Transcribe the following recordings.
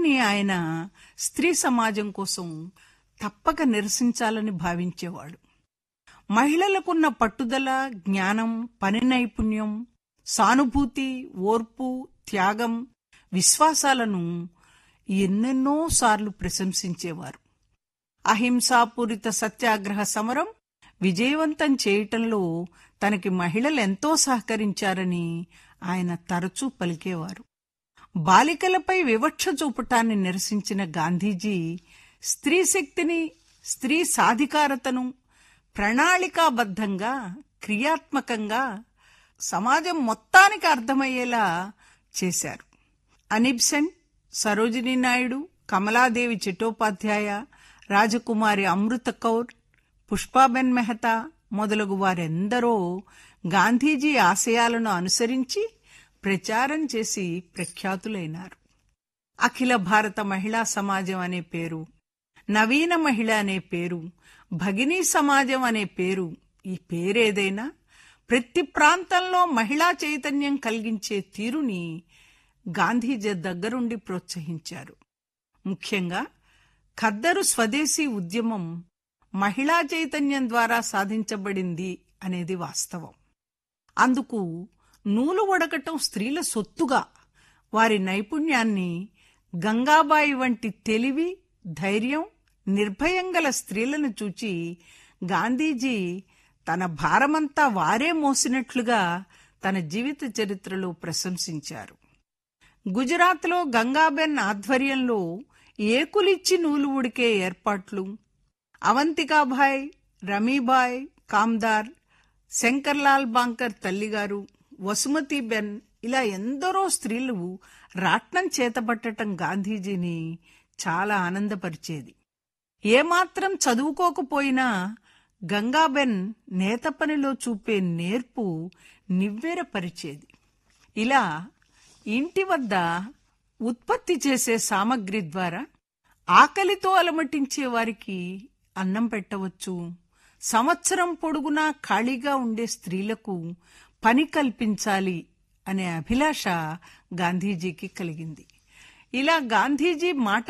అన్నింటినీ ఆయన స్త్రీ సమాజం కోసం తప్పక నిరసించాలని భావించేవాడు మహిళలకున్న పట్టుదల జ్ఞానం పని నైపుణ్యం సానుభూతి ఓర్పు త్యాగం విశ్వాసాలను ఎన్నెన్నో సార్లు ప్రశంసించేవారు అహింసాపూరిత సత్యాగ్రహ సమరం విజయవంతం చేయటంలో తనకి మహిళలు ఎంతో సహకరించారని ఆయన తరచూ పలికేవారు బాలికలపై వివక్ష చూపటాన్ని నిరసించిన గాంధీజీ స్త్రీ శక్తిని స్త్రీ సాధికారతను ప్రణాళికాబద్ధంగా క్రియాత్మకంగా సమాజం మొత్తానికి అర్థమయ్యేలా చేశారు అనిబ్సెంట్ సరోజినీ నాయుడు కమలాదేవి చట్టోపాధ్యాయ రాజకుమారి అమృత కౌర్ పుష్పాబెన్ మెహతా మొదలగు వారెందరో గాంధీజీ ఆశయాలను అనుసరించి ప్రచారం చేసి ప్రఖ్యాతులైనారు అఖిల భారత మహిళా సమాజం అనే పేరు నవీన మహిళ అనే పేరు భగినీ సమాజం అనే పేరు ఈ పేరేదైనా ప్రతి ప్రాంతంలో మహిళా చైతన్యం కలిగించే తీరుని గాంధీజీ దగ్గరుండి ప్రోత్సహించారు ముఖ్యంగా ఖద్దరు స్వదేశీ ఉద్యమం మహిళా చైతన్యం ద్వారా సాధించబడింది అనేది వాస్తవం అందుకు నూలు వడకటం స్త్రీల సొత్తుగా వారి నైపుణ్యాన్ని గంగాబాయి వంటి తెలివి ధైర్యం నిర్భయం గల స్త్రీలను చూచి గాంధీజీ తన భారమంతా వారే మోసినట్లుగా తన జీవిత చరిత్రలో ప్రశంసించారు గుజరాత్లో గంగాబెన్ ఆధ్వర్యంలో ఏకులిచ్చి నూలు ఉడికే ఏర్పాట్లు అవంతికాభాయ్ రమీబాయ్ కామ్దార్ శంకర్లాల్ బాంకర్ తల్లిగారు వసుమతి బెన్ ఇలా ఎందరో స్త్రీలు రాట్నం చేతపట్టటం గాంధీజీని చాలా ఆనందపరిచేది ఏమాత్రం చదువుకోకపోయినా గంగాబెన్ నేత పనిలో చూపే నేర్పు నివ్వెరపరిచేది ఇలా ఇంటి వద్ద ఉత్పత్తి చేసే సామగ్రి ద్వారా ఆకలితో అలమటించే వారికి అన్నం పెట్టవచ్చు సంవత్సరం పొడుగునా ఖాళీగా ఉండే స్త్రీలకు పని కల్పించాలి అనే అభిలాష గాంధీజీకి కలిగింది ఇలా గాంధీజీ మాట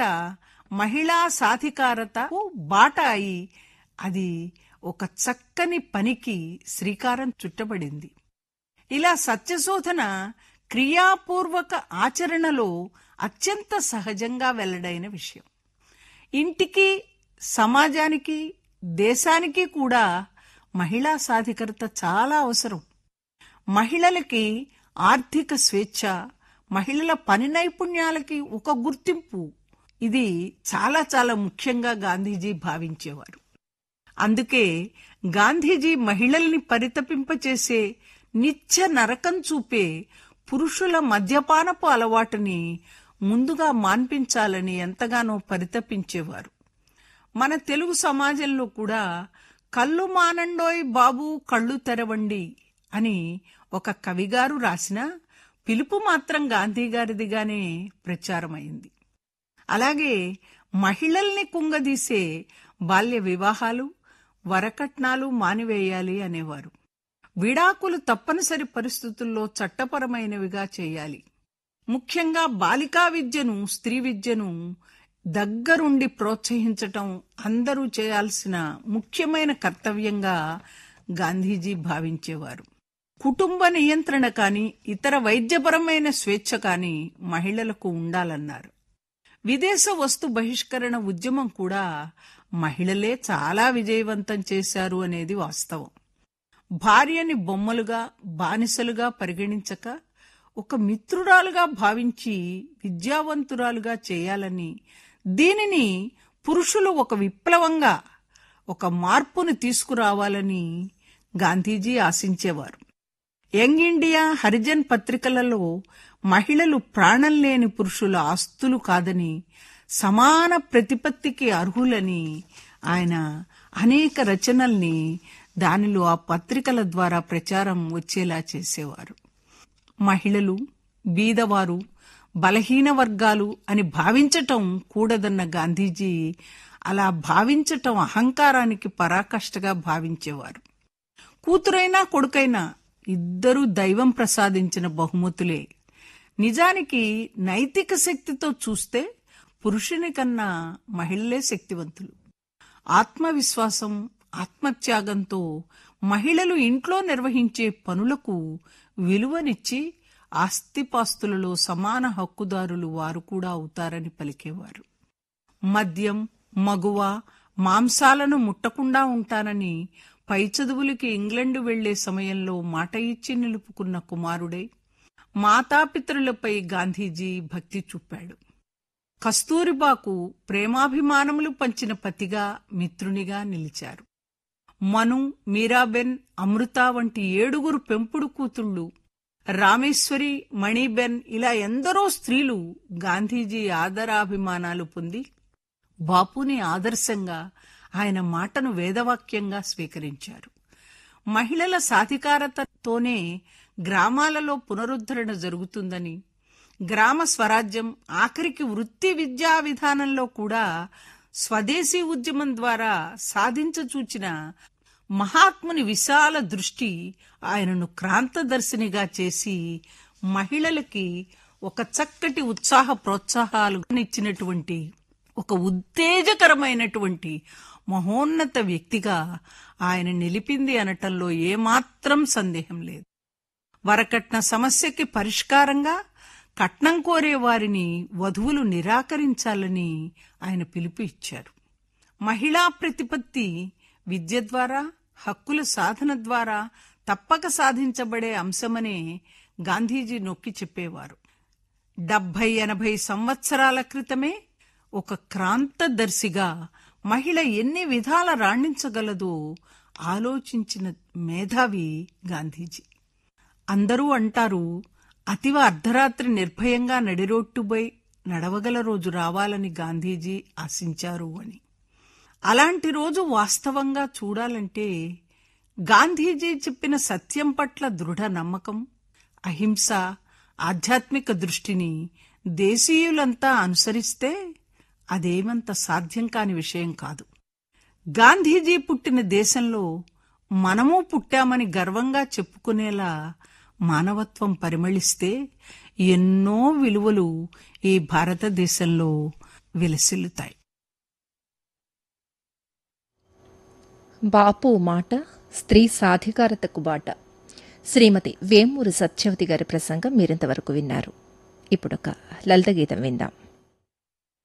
మహిళా సాధికారతకు బాట అయి అది ఒక చక్కని పనికి శ్రీకారం చుట్టబడింది ఇలా సత్యశోధన క్రియాపూర్వక ఆచరణలో అత్యంత సహజంగా వెల్లడైన విషయం ఇంటికి సమాజానికి దేశానికి కూడా మహిళా సాధికారత చాలా అవసరం మహిళలకి ఆర్థిక స్వేచ్ఛ మహిళల పని నైపుణ్యాలకి ఒక గుర్తింపు ఇది చాలా చాలా ముఖ్యంగా గాంధీజీ భావించేవారు అందుకే గాంధీజీ మహిళల్ని పరితపింపచేసే నిత్య నరకం చూపే పురుషుల మద్యపానపు అలవాటుని ముందుగా మాన్పించాలని ఎంతగానో పరితపించేవారు మన తెలుగు సమాజంలో కూడా కళ్ళు మానండోయ్ బాబు కళ్ళు తెరవండి అని ఒక కవిగారు రాసిన పిలుపు మాత్రం గాంధీ గారిదిగానే ప్రచారమైంది అలాగే మహిళల్ని కుంగదీసే బాల్య వివాహాలు వరకట్నాలు మానివేయాలి అనేవారు విడాకులు తప్పనిసరి పరిస్థితుల్లో చట్టపరమైనవిగా చేయాలి ముఖ్యంగా బాలికా విద్యను స్త్రీ విద్యను దగ్గరుండి ప్రోత్సహించటం అందరూ చేయాల్సిన ముఖ్యమైన కర్తవ్యంగా గాంధీజీ భావించేవారు కుటుంబ నియంత్రణ కాని ఇతర వైద్యపరమైన స్వేచ్ఛ కాని మహిళలకు ఉండాలన్నారు విదేశ వస్తు బహిష్కరణ ఉద్యమం కూడా మహిళలే చాలా విజయవంతం చేశారు అనేది వాస్తవం భార్యని బొమ్మలుగా బానిసలుగా పరిగణించక ఒక మిత్రురాలుగా భావించి విద్యావంతురాలుగా చేయాలని దీనిని పురుషులు ఒక విప్లవంగా ఒక మార్పును తీసుకురావాలని గాంధీజీ ఆశించేవారు యంగ్ ఇండియా హరిజన్ పత్రికలలో మహిళలు ప్రాణం లేని పురుషుల ఆస్తులు కాదని సమాన ప్రతిపత్తికి అర్హులని ఆయన అనేక రచనల్ని దానిలో ఆ పత్రికల ద్వారా ప్రచారం వచ్చేలా చేసేవారు మహిళలు బీదవారు బలహీన వర్గాలు అని భావించటం కూడదన్న గాంధీజీ అలా భావించటం అహంకారానికి పరాకాష్ఠగా భావించేవారు కూతురైనా కొడుకైనా ఇద్దరూ దైవం ప్రసాదించిన బహుమతులే నిజానికి నైతిక శక్తితో చూస్తే పురుషుని కన్నా మహిళలే శక్తివంతులు ఆత్మవిశ్వాసం ఆత్మత్యాగంతో మహిళలు ఇంట్లో నిర్వహించే పనులకు విలువనిచ్చి ఆస్తిపాస్తులలో సమాన హక్కుదారులు వారు కూడా అవుతారని పలికేవారు మద్యం మగువ మాంసాలను ముట్టకుండా ఉంటానని పై చదువులకి ఇంగ్లండు వెళ్లే సమయంలో మాట ఇచ్చి నిలుపుకున్న కుమారుడై మాతాపితరులపై గాంధీజీ భక్తి చూపాడు కస్తూరిబాకు ప్రేమాభిమానములు పంచిన పతిగా మిత్రునిగా నిలిచారు మను మీరాబెన్ అమృత వంటి ఏడుగురు పెంపుడు కూతుళ్ళు రామేశ్వరి మణిబెన్ ఇలా ఎందరో స్త్రీలు గాంధీజీ ఆదరాభిమానాలు పొంది బాపుని ఆదర్శంగా ఆయన మాటను వేదవాక్యంగా స్వీకరించారు మహిళల సాధికారతతోనే గ్రామాలలో పునరుద్ధరణ జరుగుతుందని గ్రామ స్వరాజ్యం ఆఖరికి వృత్తి విద్యా విధానంలో కూడా స్వదేశీ ఉద్యమం ద్వారా సాధించచూచిన మహాత్ముని విశాల దృష్టి ఆయనను క్రాంతదర్శినిగా చేసి మహిళలకి ఒక చక్కటి ఉత్సాహ ప్రోత్సాహాలు ఇచ్చినటువంటి ఒక ఉత్తేజకరమైనటువంటి మహోన్నత వ్యక్తిగా ఆయన నిలిపింది అనటంలో ఏమాత్రం సందేహం లేదు వరకట్న సమస్యకి పరిష్కారంగా కట్నం కోరే వారిని వధువులు నిరాకరించాలని ఆయన పిలుపు ఇచ్చారు మహిళా ప్రతిపత్తి విద్య ద్వారా హక్కుల సాధన ద్వారా తప్పక సాధించబడే అంశమనే గాంధీజీ నొక్కి చెప్పేవారు డెబ్బై ఎనభై సంవత్సరాల క్రితమే ఒక క్రాంతదర్శిగా మహిళ ఎన్ని విధాల రాణించగలదో ఆలోచించిన మేధావి గాంధీజీ అందరూ అంటారు అతివ అర్ధరాత్రి నిర్భయంగా నడిరోట్టుపై నడవగల రోజు రావాలని గాంధీజీ ఆశించారు అని అలాంటి రోజు వాస్తవంగా చూడాలంటే గాంధీజీ చెప్పిన సత్యం పట్ల దృఢ నమ్మకం అహింస ఆధ్యాత్మిక దృష్టిని దేశీయులంతా అనుసరిస్తే అదేమంత సాధ్యం కాని విషయం కాదు గాంధీజీ పుట్టిన దేశంలో మనము పుట్టామని గర్వంగా చెప్పుకునేలా మానవత్వం పరిమళిస్తే ఎన్నో విలువలు ఈ భారతదేశంలో విలసిల్లుతాయి బాపు మాట స్త్రీ సాధికారతకు బాట శ్రీమతి వేమూరి సత్యవతి గారి ప్రసంగం మీరింతవరకు విన్నారు ఇప్పుడొక లలిత గీతం విందాం